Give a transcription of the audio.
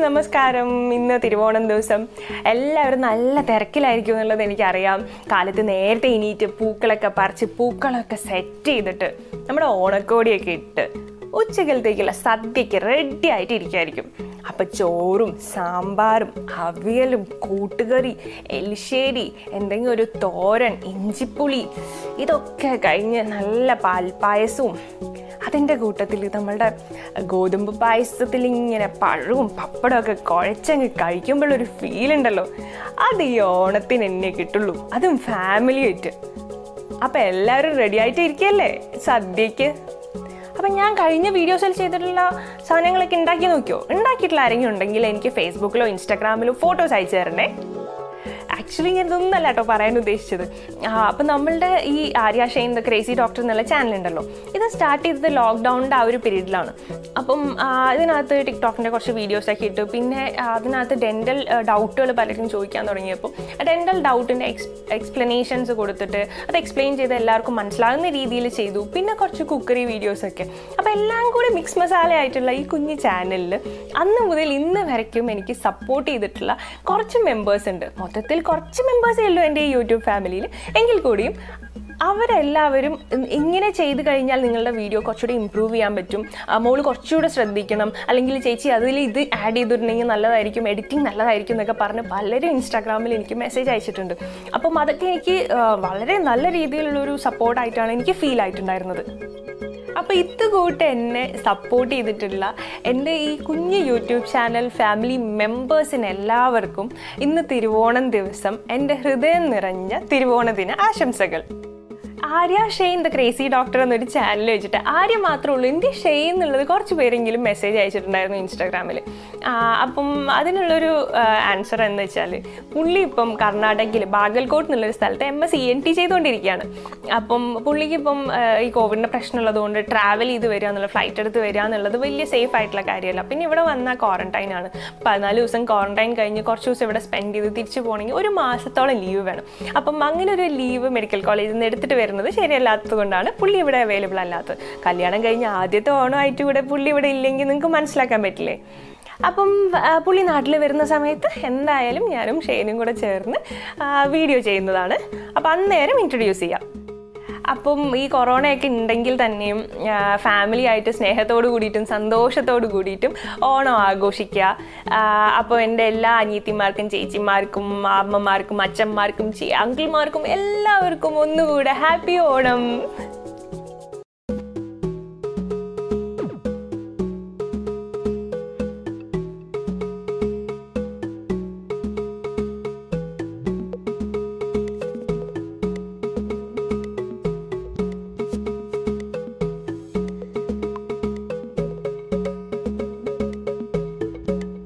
നമസ്കാരം ഇന്ന് തിരുവോണം ദിവസം എല്ലാവരും നല്ല തിരക്കിലായിരിക്കും എന്നുള്ളത് എനിക്കറിയാം കാലത്ത് നേരത്തെ എണീറ്റ് പൂക്കളൊക്കെ പറിച്ച് പൂക്കളൊക്കെ സെറ്റ് ചെയ്തിട്ട് നമ്മുടെ ഓണക്കോടിയൊക്കെ ഇട്ട് ഉച്ചക്കലത്തേക്കുള്ള സദ്യക്ക് റെഡി ആയിട്ട് ഇരിക്കുമായിരിക്കും അപ്പം ചോറും സാമ്പാറും അവിയലും കൂട്ടുകറി എലിശ്ശേരി എന്തെങ്കിലും ഒരു തോരൻ ഇഞ്ചിപ്പുളി ഇതൊക്കെ കഴിഞ്ഞ് നല്ല പാൽപ്പായസവും അതിൻ്റെ കൂട്ടത്തിൽ നമ്മളുടെ ഗോതമ്പ് പായസത്തിൽ ഇങ്ങനെ പഴവും പപ്പടമൊക്കെ കുഴച്ചങ്ങ് കഴിക്കുമ്പോഴൊരു ഫീൽ ഉണ്ടല്ലോ അത് ഈ ഓണത്തിന് എന്നെ കിട്ടുള്ളൂ അതും ഫാമിലി ആയിട്ട് അപ്പം എല്ലാവരും റെഡി ആയിട്ട് ഇരിക്കുകയല്ലേ സദ്യക്ക് അപ്പം ഞാൻ കഴിഞ്ഞ വീഡിയോസിൽ ചെയ്തിട്ടുള്ള സാധനങ്ങളൊക്കെ ഉണ്ടാക്കി നോക്കിയോ ഉണ്ടാക്കിയിട്ടുള്ള ആരെങ്കിലും ഉണ്ടെങ്കിൽ എനിക്ക് ഫേസ്ബുക്കിലോ ഇൻസ്റ്റാഗ്രാമിലോ ഫോട്ടോസ് അയച്ചു തരണേ ആക്ച്വലി ഞാൻ ഇതൊന്നല്ല കേട്ടോ പറയാൻ ഉദ്ദേശിച്ചത് അപ്പം നമ്മളുടെ ഈ Arya Shane the crazy doctor എന്നുള്ള ചാനൽ ഉണ്ടല്ലോ ഇത് സ്റ്റാർട്ട് ചെയ്തത് ലോക്ക്ഡൗണിൻ്റെ ആ ഒരു പീരീഡിലാണ് അപ്പം ആ, ഇതിനകത്ത് ടിക്ടോക്കിൻ്റെ കുറച്ച് വീഡിയോസൊക്കെ ഇട്ടു പിന്നെ ആ, അതിനകത്ത് ഡെൻറ്റൽ ഡൗട്ടുകൾ പലരും ചോദിക്കാൻ തുടങ്ങിയപ്പോൾ ഡെൻറ്റൽ ഡൗട്ടിൻ്റെ എക്സ് എക്സ്പ്ലനേഷൻസ് കൊടുത്തിട്ട് അത് എക്സ്പ്ലെയിൻ ചെയ്ത് എല്ലാവർക്കും മനസ്സിലാകുന്ന രീതിയിൽ ചെയ്തു പിന്നെ കുറച്ച് കുക്കറി വീഡിയോസൊക്കെ അപ്പോൾ എല്ലാം കൂടി മിക്സ് മസാല ആയിട്ടുള്ള ഈ കുഞ്ഞു ചാനലിൽ അന്ന് മുതൽ ഇന്ന് വരയ്ക്കും എനിക്ക് സപ്പോർട്ട് ചെയ്തിട്ടുള്ള കുറച്ച് മെമ്പേഴ്സ് ഉണ്ട് മൊത്തത്തിൽ കുറച്ച് മെമ്പേഴ്സേ ഉള്ളൂ എൻ്റെ ഈ യൂട്യൂബ് ഫാമിലിയിൽ എങ്കിൽ കൂടിയും അവരെല്ലാവരും ഇ- ഇങ്ങനെ ചെയ്ത് കഴിഞ്ഞാൽ നിങ്ങളുടെ വീഡിയോ കുറച്ചുകൂടി ഇമ്പ്രൂവ് ചെയ്യാൻ പറ്റും ആ, മോള് കുറച്ചുകൂടെ ശ്രദ്ധിക്കണം അല്ലെങ്കിൽ ചേച്ചി അതിൽ ഇത് ആഡ് ചെയ്തിട്ടുണ്ടെങ്കിൽ നല്ലതായിരിക്കും എഡിറ്റിംഗ് നല്ലതായിരിക്കും എന്നൊക്കെ പറഞ്ഞ് പലരും ഇൻസ്റ്റാഗ്രാമിൽ എനിക്ക് മെസ്സേജ് അയച്ചിട്ടുണ്ട് അപ്പം അതൊക്കെ എനിക്ക് ആ, വളരെ നല്ല രീതിയിലുള്ളൊരു സപ്പോർട്ടായിട്ടാണ് എനിക്ക് ഫീൽ ആയിട്ടുണ്ടായിരുന്നത് അപ്പോൾ ഇത് കൂട്ട് എന്നെ സപ്പോർട്ട് ചെയ്തിട്ടുള്ള എൻ്റെ ഈ കുഞ്ഞ് യൂട്യൂബ് ചാനൽ ഫാമിലി മെമ്പേഴ്സിന് എല്ലാവർക്കും ഇന്ന് തിരുവോണം ദിവസം എൻ്റെ ഹൃദയം നിറഞ്ഞ തിരുവോണദിന ആശംസകൾ Arya Shane the crazy doctor എന്നൊരു ചാനൽ വെച്ചിട്ട് ആര്യ മാത്രമേ ഉള്ളൂ എൻ്റെ ഷെയ്ൻ എന്നുള്ളത് കുറച്ച് പേരെങ്കിലും മെസ്സേജ് അയച്ചിട്ടുണ്ടായിരുന്നു ഇൻസ്റ്റാഗ്രാമിൽ അപ്പം അതിനുള്ളൊരു ആൻസർ എന്ന് വെച്ചാൽ പുള്ളി ഇപ്പം കർണാടകയിൽ ബാഗൽകോട്ട് എന്നുള്ളൊരു സ്ഥലത്ത് M S E N T ചെയ്തുകൊണ്ടിരിക്കുകയാണ് അപ്പം പുള്ളിക്ക് ഇപ്പം ആ, ഈ കോവിഡിൻ്റെ പ്രശ്നമുള്ളതുകൊണ്ട് ട്രാവൽ ചെയ്ത് വരിക എന്നുള്ള ഫ്ലൈറ്റ് എടുത്ത് വരിക എന്നുള്ളത് വലിയ സേഫ് ആയിട്ടുള്ള കാര്യമല്ല പിന്നെ ഇവിടെ വന്നാൽ ക്വാറന്റൈൻ ആണ് പതിനാല് ദിവസം ക്വാറന്റൈൻ കഴിഞ്ഞ് കുറച്ച് ദിവസം ഇവിടെ സ്പെൻഡ് ചെയ്ത് തിരിച്ചു പോകണമെങ്കിൽ ഒരു മാസത്തോളം ലീവ് വേണം അപ്പം അങ്ങനെ ഒരു ലീവ് മെഡിക്കൽ കോളേജിൽ നിന്ന് എടുത്തിട്ട് വരുന്നത് ശരിയല്ലാത്തത് കൊണ്ടാണ് പുള്ളി ഇവിടെ അവൈലബിൾ അല്ലാത്തത് കല്യാണം കഴിഞ്ഞ് ആദ്യത്തെ ഓണമായിട്ട് ഇവിടെ പുള്ളി ഇവിടെ ഇല്ലെങ്കിൽ നിങ്ങൾക്ക് മനസ്സിലാക്കാൻ പറ്റില്ലേ അപ്പം ആ, പുള്ളി നാട്ടിൽ വരുന്ന സമയത്ത് എന്തായാലും ഞാനും ഷെയ്നും കൂടെ ചേർന്ന് ആ, വീഡിയോ ചെയ്യുന്നതാണ് അപ്പം അന്നേരം ഇൻട്രൊഡ്യൂസ് ചെയ്യാം അപ്പം ഈ കൊറോണയൊക്കെ ഉണ്ടെങ്കിൽ തന്നെയും ഫാമിലി ആയിട്ട് സ്നേഹത്തോട് കൂടിയിട്ടും സന്തോഷത്തോട് കൂടിയിട്ടും ഓണം ആഘോഷിക്കുക അപ്പോൾ എൻ്റെ എല്ലാ അനിയത്തിമാർക്കും ചേച്ചിമാർക്കും അമ്മമാർക്കും അച്ഛന്മാർക്കും ചേ- അങ്കിൾമാർക്കും എല്ലാവർക്കും ഒന്നുകൂടെ ഹാപ്പി ഓണം